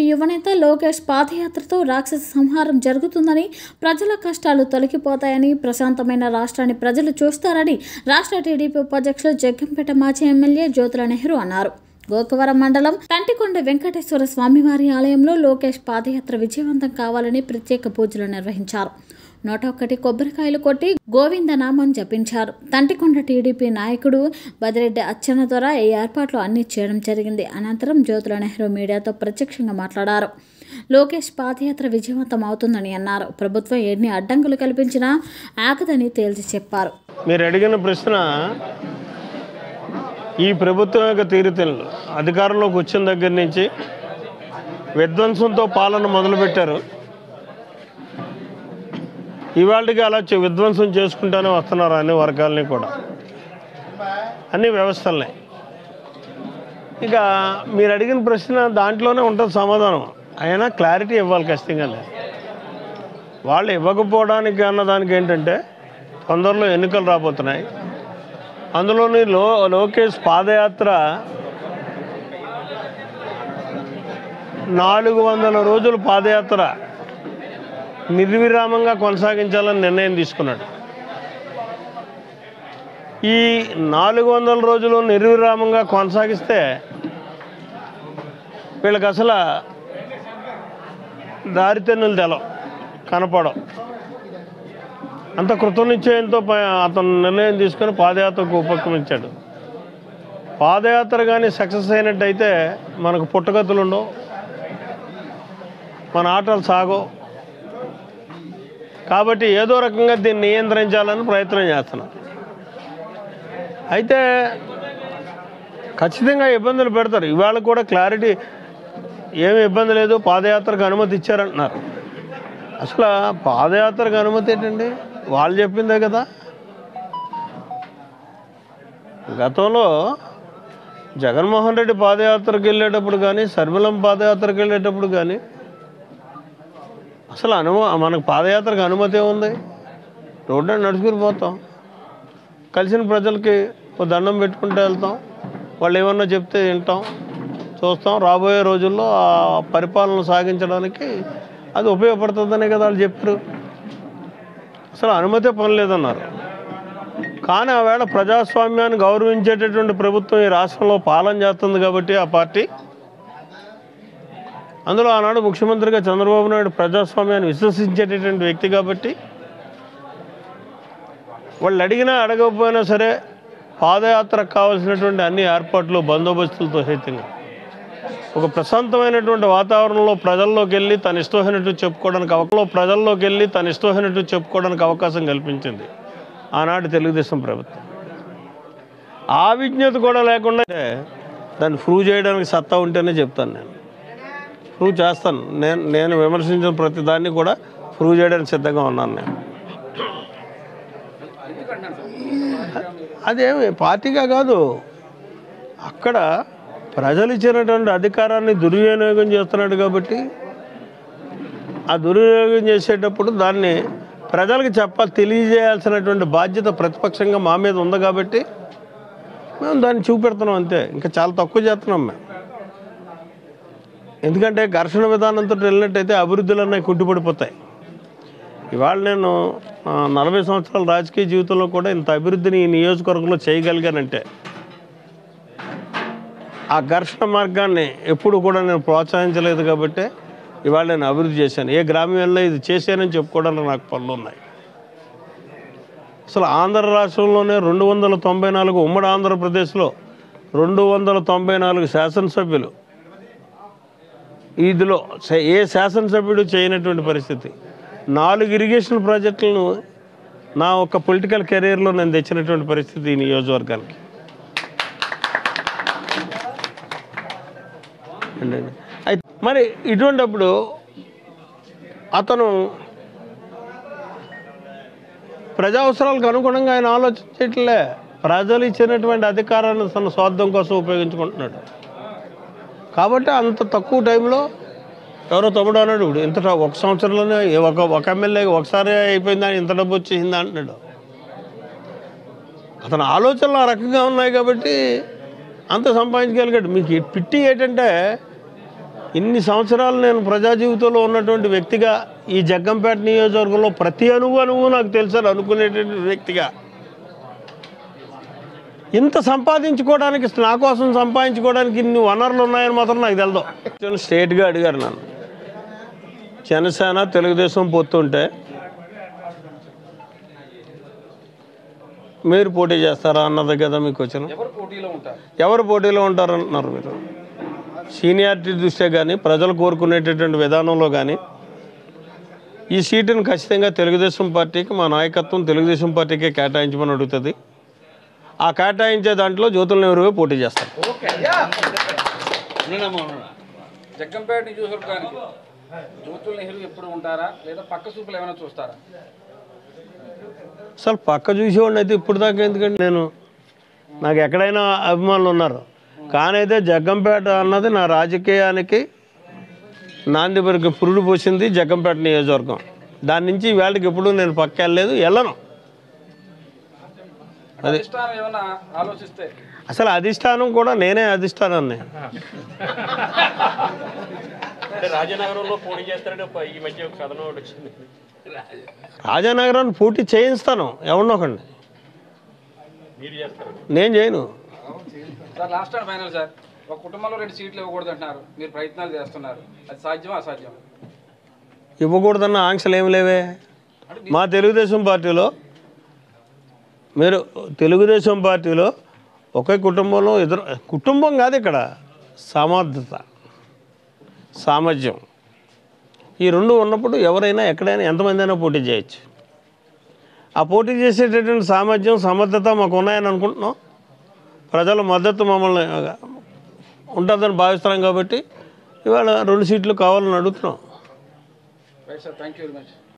యువనేత లోకేష్ పాదయాత్రతో రాక్షస సంహారం జరుగుతుందని ప్రజల కష్టాలు తొలగిపోతాయని ప్రశాంతమైన రాష్ట్రాన్ని ప్రజలు చూస్తారని రాష్ట్ర టీడీపీ ఉపాధ్యక్షులు జగ్గంపేట మాజీ ఎమ్మెల్యే జ్యోతుల నెహ్రూ అన్నారు గోకవరం మండలం తంటికొండ వెంకటేశ్వర స్వామివారి ఆలయంలో లోకేష్ పాదయాత్ర విజయవంతం కావాలని ప్రత్యేక పూజలు నిర్వహించారు నూట ఒక్కటి కొబ్బరికాయలు కొట్టి గోవింద నామం జపించారు తంటికొండ టీడీపీ నాయకుడు బదిరెడ్డి అచ్చెన్న ద్వారా ఈ ఏర్పాట్లు అన్ని చేయడం జరిగింది అనంతరం జ్యోతుల నెహ్రూ మీడియాతో ప్రత్యక్షంగా మాట్లాడారు లోకేష్ పాదయాత్ర విజయవంతం అవుతుందని అన్నారు ప్రభుత్వం ఎన్ని అడ్డంకులు కల్పించినా ఆగదని తేల్చి చెప్పారు మీరు అడిగిన ప్రశ్న ఈ ప్రభుత్వం యొక్క తీరుతెన్నులు అధికారంలోకి వచ్చిన దగ్గర నుంచి విధ్వంసంతో పాలన మొదలుపెట్టారు ఇవాళకి అలా చే- విధ్వంసం చేసుకుంటూనే వస్తున్నారు అన్ని వర్గాలని కూడా అన్ని వ్యవస్థల్ని ఇక మీరు అడిగిన ప్రశ్న దాంట్లోనే ఉంటుంది సమాధానం అయినా క్లారిటీ ఇవ్వాలి ఖచ్చితంగానే వాళ్ళు ఇవ్వకపోవడానికి అన్నదానికి ఏంటంటే తొందరలో ఎన్నికలు రాబోతున్నాయి అందులోని లో లోకేష్ పాదయాత్ర నాలుగు వందల రోజులు పాదయాత్ర నిర్విరామంగా కొనసాగించాలని నిర్ణయం తీసుకున్నాడు ఈ నాలుగు వందల రోజులు నిర్విరామంగా కొనసాగిస్తే వీళ్ళకి అసలు దారితెన్నులు తెలవు కనపడవు అంత కృతనిశ్చయంతో ప- అతను నిర్ణయం తీసుకొని పాదయాత్రకు ఉపక్రమించాడు పాదయాత్ర కానీ సక్సెస్ అయినట్టయితే మనకు పుట్టగతులు ఉండవు మన ఆటలు సాగవు కాబట్టి ఏదో రకంగా దీన్ని నియంత్రించాలని ప్రయత్నం చేస్తున్నాం అయితే ఖచ్చితంగా ఇబ్బందులు పెడతారు ఇవాళ కూడా క్లారిటీ ఏమి ఇబ్బంది లేదు పాదయాత్రకు అనుమతి ఇచ్చారంటున్నారు అసలు ఆ పాదయాత్రకు అనుమతి ఏంటండి వాళ్ళు చెప్పిందే కదా గతంలో జగన్మోహన్ రెడ్డి పాదయాత్రకు వెళ్ళేటప్పుడు కానీ శర్మిలం పాదయాత్రకు వెళ్ళేటప్పుడు కానీ అసలు అనుమ మనకు పాదయాత్రకు అనుమతి ఏముంది రోడ్డు నడుచుకుని పోతాం కలిసిన ప్రజలకి ఓ దండం పెట్టుకుంటూ వెళ్తాం వాళ్ళు ఏమన్నా చెప్తే వింటాం చూస్తాం రాబోయే రోజుల్లో ఆ పరిపాలన సాగించడానికి అది ఉపయోగపడుతుందనే కదా వాళ్ళు చెప్పారు అసలు అనుమతే పని లేదన్నారు కానీ ఆవేళ ప్రజాస్వామ్యాన్ని గౌరవించేటటువంటి ప్రభుత్వం ఈ రాష్ట్రంలో పాలన చేస్తుంది కాబట్టి ఆ పార్టీ అందులో ఆనాడు ముఖ్యమంత్రిగా చంద్రబాబు నాయుడు ప్రజాస్వామ్యాన్ని విశ్వసించేటటువంటి వ్యక్తి కాబట్టి వాళ్ళు అడిగినా అడగకపోయినా సరే పాదయాత్రకు కావాల్సినటువంటి అన్ని ఏర్పాట్లు బందోబస్తులతో సహితంగా ఒక ప్రశాంతమైనటువంటి వాతావరణంలో ప్రజల్లోకి వెళ్ళి తన ఇష్టమైనట్టు చెప్పుకోవడానికి అవకాశం ప్రజల్లోకి వెళ్ళి తన ఇష్టమైనట్టు చెప్పుకోవడానికి అవకాశం కల్పించింది ఆనాటి తెలుగుదేశం ప్రభుత్వం ఆ విజ్ఞత కూడా లేకుండా దాన్ని ప్రూవ్ చేయడానికి సత్తా ఉంటేనే చెప్తాను నేను ప్రూవ్ చేస్తాను నేను నేను విమర్శించిన ప్రతి దాన్ని కూడా ప్రూవ్ చేయడానికి సిద్ధంగా ఉన్నాను నేను అదేమి పార్టీగా కాదు అక్కడ ప్రజలు ఇచ్చినటువంటి అధికారాన్ని దుర్వినియోగం చేస్తున్నాడు కాబట్టి ఆ దుర్వినియోగం చేసేటప్పుడు దాన్ని ప్రజలకు చెప్పాలి తెలియజేయాల్సినటువంటి బాధ్యత ప్రతిపక్షంగా మా మీద ఉంది కాబట్టి మేము దాన్ని చూపెడుతున్నాం అంతే ఇంకా చాలా తక్కువ చేస్తున్నాం మేము ఎందుకంటే ఘర్షణ విధానంతో వెళ్ళినట్టయితే అభివృద్ధులన్నీ కుంటుపడిపోతాయి ఇవాళ నేను ఆ, నలభై సంవత్సరాల రాజకీయ జీవితంలో కూడా ఇంత అభివృద్ధిని ఈ నియోజకవర్గంలో చేయగలిగానంటే ఆ ఘర్షణ మార్గాన్ని ఎప్పుడు కూడా నేను ప్రోత్సహించలేదు కాబట్టి ఇవాళ నేను అభివృద్ధి చేశాను ఏ గ్రామీణంలో ఇది చేశానని చెప్పుకోవడానికి నాకు పనులు ఉన్నాయి అసలు ఆంధ్ర రాష్ట్రంలోనే రెండు వందల తొంభై నాలుగు ఉమ్మడి ఆంధ్రప్రదేశ్లో రెండు వందల తొంభై నాలుగు శాసనసభ్యులు ఇదిలో శా- ఏ శాసనసభ్యుడు చేయనటువంటి పరిస్థితి నాలుగు ఇరిగేషన్ ప్రాజెక్టులను నా ఒక పొలిటికల్ కెరీర్లో నేను తెచ్చినటువంటి పరిస్థితి ఈ నియోజకవర్గానికి ఏంటండి? అయితే మరి ఇటువంటిప్పుడు అతను ప్రజా అవసరాలకు అనుగుణంగా ఆయన ఆలోచించట్లే ప్రజలు ఇచ్చినటువంటి అధికారాన్ని తన స్వార్థం కోసం ఉపయోగించుకుంటున్నాడు కాబట్టి అంత తక్కువ టైంలో ఎవరో తమ్ముడు అన్నాడు ఇప్పుడు ఇంత ట- ఒక సంవత్సరంలోనే ఒక ఒక ఎమ్మెల్యే ఒకసారి అయిపోయిందా ఇంత డబ్బు వచ్చేసిందా అంటున్నాడు అతని ఆలోచనలు ఆ రకంగా ఉన్నాయి కాబట్టి అంత సంపాదించగలిగాడు మీకు ఈ పిట్టి ఏంటంటే ఇన్ని సంవత్సరాలు నేను ప్రజా జీవితంలో ఉన్నటువంటి వ్యక్తిగా ఈ జగ్గంపేట నియోజకవర్గంలో ప్రతి అణువు అణువు నాకు తెలుసని అనుకునేటువంటి వ్యక్తిగా ఇంత సంపాదించుకోవడానికి నా కోసం సంపాదించుకోవడానికి ఇన్ని వనరులు ఉన్నాయని మాత్రం నాకు తెలదు స్టేట్గా అడిగారు నన్ను జనసేన తెలుగుదేశం పొత్తుంటే మీరు పోటీ చేస్తారా అన్నది కదా మీకు వచ్చిన ఎవరు పోటీలో ఉంటారు ఎవరు పోటీలో ఉంటారన్నారు మీరు సీనియారిటీ దృష్ట్యా కానీ ప్రజలు కోరుకునేటటువంటి విధానంలో కానీ ఈ సీటును ఖచ్చితంగా తెలుగుదేశం పార్టీకి మా నాయకత్వం తెలుగుదేశం పార్టీకే కేటాయించమని అడుగుతుంది ఆ కేటాయించే దాంట్లో జ్యోతుల నెహ్రూ పోటీ చేస్తారు జగ్గంపేట నియోజకవర్గానికి జ్యోతుల నెహ్రూ ఎప్పుడు ఉంటారా లేదా పక్క చూపులు ఏమైనా చూస్తారా అసలు పక్క చూసేవాడిని అయితే ఇప్పుడు దాకా ఎందుకంటే నేను నాకు ఎక్కడైనా అభిమానులు ఉన్నారు కానీ అయితే జగ్గంపేట అన్నది నా రాజకీయానికి నాంది వరకు పురుడు పోసింది జగ్గంపేట నియోజకవర్గం దాని నుంచి వేళకి ఎప్పుడు నేను పక్క వెళ్ళలేదు వెళ్ళను అది అధిష్టానం ఏమైనా ఆలోచిస్తే అసలు అధిష్టానం కూడా నేనే అధిష్టానాన్ని రాజనగరంలో పోటీ చేస్తారని ఒక- ఈ మధ్య ఒక కథనం ఒకటి వచ్చింది రాజానగరాన్ని పోటీ చేయిస్తాను ఎవరినో ఒకడిని మీరు చేస్తారు నేను చేయను sir last and final sir ఒక కుటుంబంలో రెండు సీట్లు ఇవ్వకూడదు అంటున్నారు మీరు ప్రయత్నాలు చేస్తున్నారు అది సాధ్యమా అసాధ్యం ఇవ్వకూడదన్న ఆంక్షలు ఏమి లేవే మా తెలుగుదేశం పార్టీలో మీరు తెలుగుదేశం పార్టీలో ఒకే కుటుంబంలో ఇద్దరు కుటుంబం కాదు ఇక్కడ సమర్థత సామర్థ్యం ఈ రెండు ఉన్నప్పుడు ఎవరైనా ఎక్కడైనా ఎంతమంది అయినా పోటీ చేయొచ్చు ఆ పోటీ చేసేటటువంటి సామర్థ్యం సమర్థత మాకు ఉన్నాయని అనుకుంటున్నాం ప్రజల మద్దతు మమ్మల్ని ఉంటుందని భావిస్తున్నాం కాబట్టి ఇవాళ రెండు సీట్లు కావాలని అడుగుతున్నాం right sir thank you very much